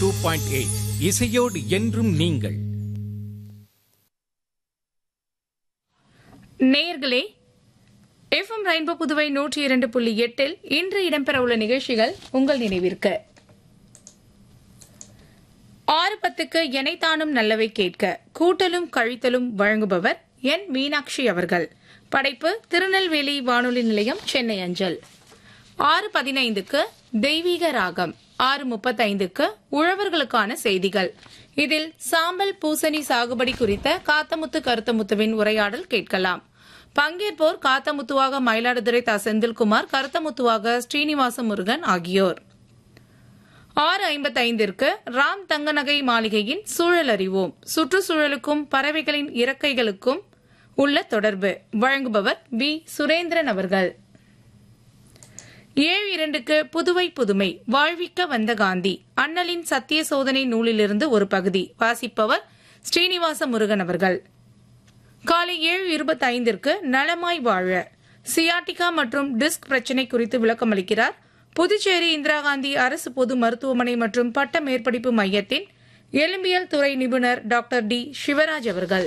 two point eight இசையோடு என்றும் நீங்கள் நேயர்களே எஃப்எம் ரெயின்போ புதுவை நூற்றி இரண்டு புள்ளி எட்டில் இன்று இடம்பெறவுள்ள நிகழ்ச்சிகள் உங்கள் நினைவிற்கு ஆறு பத்துக்கு எனைத்தானும் நல்லவை கேட்க கூட்டலும் கழித்தலும் வழங்குபவர் என் மீனாட்சி அவர்கள் படைப்பு திருநெல்வேலி வானொலி நிலையம் சென்னை அஞ்சல் ஆறு பதினைந்துக்கு தெய்வீக ராகம் ஆறு முப்பத்தைந்துக்கு உழவர்களுக்கான செய்திகள் இதில் சாம்பல் பூசணி சாகுபடி குறித்த காத்தமுத்து கருத்தமுத்துவின் உரையாடல் கேட்கலாம் பங்கேற்போர் காத்தமுத்துவாக மயிலாடுதுறை தா செந்தில்குமார் கருத்தமுத்துவாக ஸ்ரீனிவாச முருகன் ஆகியோர் ஆறு ஐம்பத்தைந்திற்கு ராம் தங்கநகை மாளிகையின் சூழல் அறிவோம் சுற்றுச்சூழலுக்கும் பறவைகளின் இறக்கைகளுக்கும் உள்ள தொடர்பு வழங்குபவர் வி சுரேந்திரன் அவர்கள் ஏழு இரண்டுக்கு புதுவை புதுமை வாழ்விக்க வந்த காந்தி அண்ணலின் சத்திய சோதனை நூலிலிருந்து ஒரு பகுதி வாசிப்பவர் ஸ்ரீனிவாச முருகன் அவர்கள் காலை ஏழு இருபத்தைந்திற்கு நலமாய் வாழ சியாட்டிகா மற்றும் டிஸ்க் பிரச்சினை குறித்து விளக்கமளிக்கிறார் புதுச்சேரி இந்திரா காந்தி அரசு பொது மருத்துவமனை மற்றும் பட்ட மேற்படிப்பு மையத்தின் எலும்பியல் துறை நிபுணர் டாக்டர் டி சிவராஜ் அவர்கள்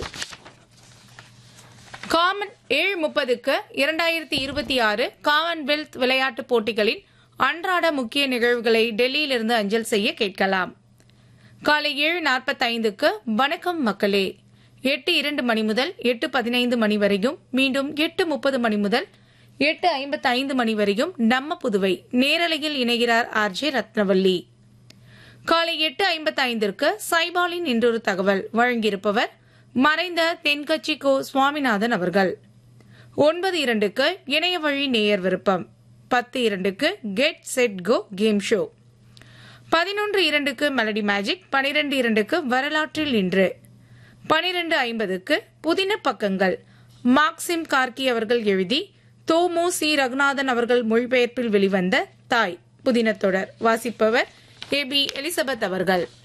காமன் ஏழு முப்பதுக்கு இரண்டாயிரத்தி இருபத்தி ஆறு காமன்வெல்த் விளையாட்டுப் போட்டிகளின் அன்றாட முக்கிய நிகழ்வுகளை டெல்லியிலிருந்து அஞ்சல் செய்ய கேட்கலாம் காலை ஏழு நாற்பத்தைந்துக்கு வணக்கம் மக்களே எட்டு இரண்டு மணி முதல் எட்டு பதினைந்து மணி வரையும் மீண்டும் எட்டு முப்பது மணி முதல் எட்டு ஐம்பத்தி ஐந்து மணி வரையும் நம்ம புதுவை நேரலையில் இணைகிறார் ஆர் ஜே ரத்னவல்லி காலை எட்டு ஐம்பத்தி ஐந்திற்கு சைபாலின் இன்றொரு தகவல் வழங்கியிருப்பவர் மறைந்த தென்கட்சி கோ சுவாமிநாதன் அவர்கள் ஒன்பது இரண்டுக்கு இணைய வழி நேயர் விருப்பம் பத்து இரண்டுக்கு get set go game show பதினொன்று இரண்டுக்கு மெலடி மேஜிக் பனிரெண்டு இரண்டுக்கு வரலாற்றில் இன்று பனிரெண்டு ஐம்பதுக்கு புதின பக்கங்கள் மார்க்சிம் கார்கி அவர்கள் எழுதி தோமு சி ரகுநாதன் அவர்கள் மொழிபெயர்ப்பில் வெளிவந்த தாய் புதின தொடர் வாசிப்பவர் ஏ பி எலிசபெத் அவர்கள்